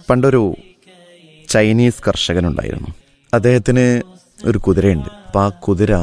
പണ്ടൊരു ചൈനീസ് കർഷകനുണ്ടായിരുന്നു അദ്ദേഹത്തിന് ഒരു കുതിരയുണ്ട് അപ്പം ആ കുതിര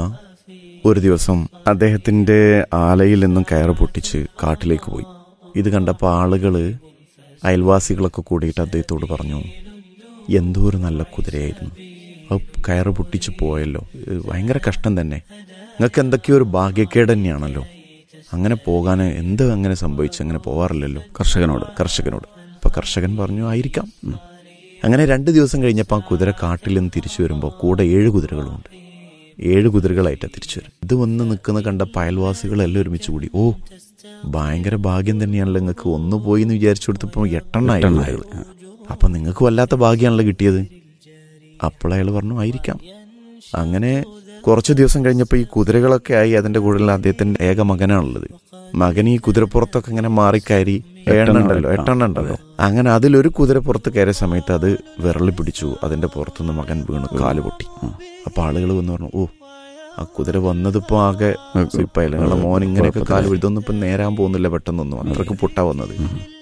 ഒരു ദിവസം അദ്ദേഹത്തിന്റെ ആലയിൽ നിന്നും കയറ് പൊട്ടിച്ച് കാട്ടിലേക്ക് പോയി ഇത് കണ്ടപ്പോൾ ആളുകൾ അയൽവാസികളൊക്കെ കൂടിയിട്ട് അദ്ദേഹത്തോട് പറഞ്ഞു എന്തോ ഒരു നല്ല കുതിരയായിരുന്നു അത് കയറ് പൊട്ടിച്ച് പോയല്ലോ ഇത് ഭയങ്കര കഷ്ടം തന്നെ നിങ്ങൾക്ക് എന്തൊക്കെയോ ഒരു ഭാഗ്യക്കേട് തന്നെയാണല്ലോ അങ്ങനെ പോകാൻ എന്ത് അങ്ങനെ സംഭവിച്ചു അങ്ങനെ പോവാറില്ലല്ലോ കർഷകനോട് കർഷകനോട് അപ്പൊ കർഷകൻ പറഞ്ഞു ആയിരിക്കാം ഉം. അങ്ങനെ രണ്ട് ദിവസം കഴിഞ്ഞപ്പോൾ ആ കുതിര കാട്ടിൽ നിന്ന് തിരിച്ചു വരുമ്പോൾ കൂടെ ഏഴ് കുതിരകളുമുണ്ട് ഏഴ് കുതിരകളായിട്ടാണ് തിരിച്ചു വരും ഇത് വന്ന് നിൽക്കുന്ന കണ്ട അയൽവാസികളെല്ലാം ഒരുമിച്ച് കൂടി ഓ ഭയങ്കര ഭാഗ്യം തന്നെയാണല്ലോ നിങ്ങൾക്ക് ഒന്ന് പോയി എന്ന് വിചാരിച്ചു കൊടുത്തപ്പോൾ എട്ടെണ്ണായിരുന്നു എട്ടെണ്ണായി. അപ്പൊ നിങ്ങൾക്ക് വല്ലാത്ത ഭാഗ്യമാണല്ലോ കിട്ടിയത് അപ്പോൾ അയാൾ പറഞ്ഞു ആയിരിക്കാം അങ്ങനെ കുറച്ച് ദിവസം കഴിഞ്ഞപ്പോൾ ഈ കുതിരകളൊക്കെ ആയി അതിന്റെ കൂടുതൽ അദ്ദേഹത്തിന്റെ ഏക മകനാണുള്ളത് മകൻ ഈ കുതിരപ്പുറത്തൊക്കെ ഇങ്ങനെ മാറിക്കയറി എണ്ണുണ്ടല്ലോ എട്ടെണ്ണ ഉണ്ടല്ലോ അങ്ങനെ അതിലൊരു കുതിരപ്പുറത്ത് കയറിയ സമയത്ത് അത് വിരളി പിടിച്ചു അതിന്റെ പുറത്തുനിന്ന് മകൻ വീണ് കാല് പൊട്ടി അപ്പൊ ആളുകൾ വന്ന് പറഞ്ഞു ഓ ആ കുതിര വന്നതിപ്പോ ആകെ സുയിപ്പായില്ല നിങ്ങളെ മോൻ ഇങ്ങനെയൊക്കെ കാല് ഇതൊന്നും ഇപ്പൊ നേരാൻ പോകുന്നില്ല പെട്ടെന്നൊന്നും അത്രക്ക് പൊട്ടാ വന്നത്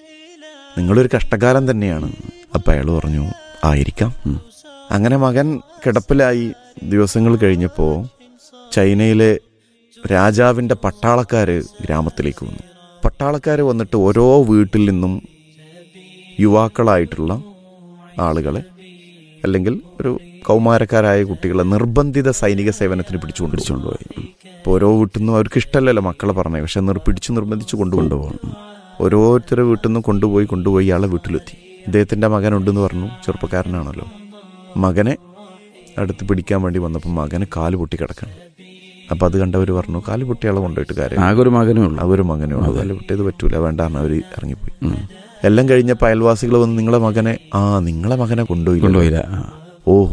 നിങ്ങളൊരു കഷ്ടകാലം തന്നെയാണ് അപ്പൊ അയാൾ പറഞ്ഞു ആയിരിക്കാം അങ്ങനെ മകൻ കിടപ്പിലായി ദിവസങ്ങൾ കഴിഞ്ഞപ്പോ ചൈനയിലെ രാജാവിന്റെ പട്ടാളക്കാര് ഗ്രാമത്തിലേക്ക് വന്നു പട്ടാളക്കാര് വന്നിട്ട് ഓരോ വീട്ടിൽ നിന്നും യുവാക്കളായിട്ടുള്ള ആളുകളെ അല്ലെങ്കിൽ ഒരു കൗമാരക്കാരായ കുട്ടികളെ നിർബന്ധിത സൈനിക സേവനത്തിന് പിടിച്ചുകൊണ്ട് പിടിച്ചുകൊണ്ടുപോയി ഉം. ഇപ്പോൾ ഓരോ വീട്ടിൽ നിന്നും അവർക്ക് ഇഷ്ടമല്ലല്ലോ മക്കളെ പറഞ്ഞത് പക്ഷെ നിർ പിടിച്ചു നിർബന്ധിച്ച് കൊണ്ടുപോകും ഓരോരുത്തരുടെ വീട്ടിൽ നിന്നും കൊണ്ടുപോയി കൊണ്ടുപോയി ഇയാളെ വീട്ടിലെത്തി ഇദ്ദേഹത്തിന്റെ മകനുണ്ടെന്ന് പറഞ്ഞു ചെറുപ്പക്കാരനാണല്ലോ മകനെ അടുത്ത് പിടിക്കാൻ വേണ്ടി വന്നപ്പോൾ മകന് കാല് പൊട്ടി കിടക്കണം അപ്പൊ അത് കണ്ടവർ പറഞ്ഞു കാല് പൊട്ടിയാളെ കൊണ്ടുപോയിട്ട് കാര്യം ആകെ ഒരു മകനേ ഉള്ളൂ അവര് മകനേ ഉള്ളൂ കാല് പൊട്ടിയത് പറ്റൂല വേണ്ടാന്ന് അവര് ഇറങ്ങിപ്പോയി എല്ലാം കഴിഞ്ഞപ്പോൾ അയൽവാസികൾ വന്ന് നിങ്ങളെ മകനെ ആ നിങ്ങളെ മകനെ കൊണ്ടുപോയി കൊണ്ടുപോയില്ല ആ. ഓ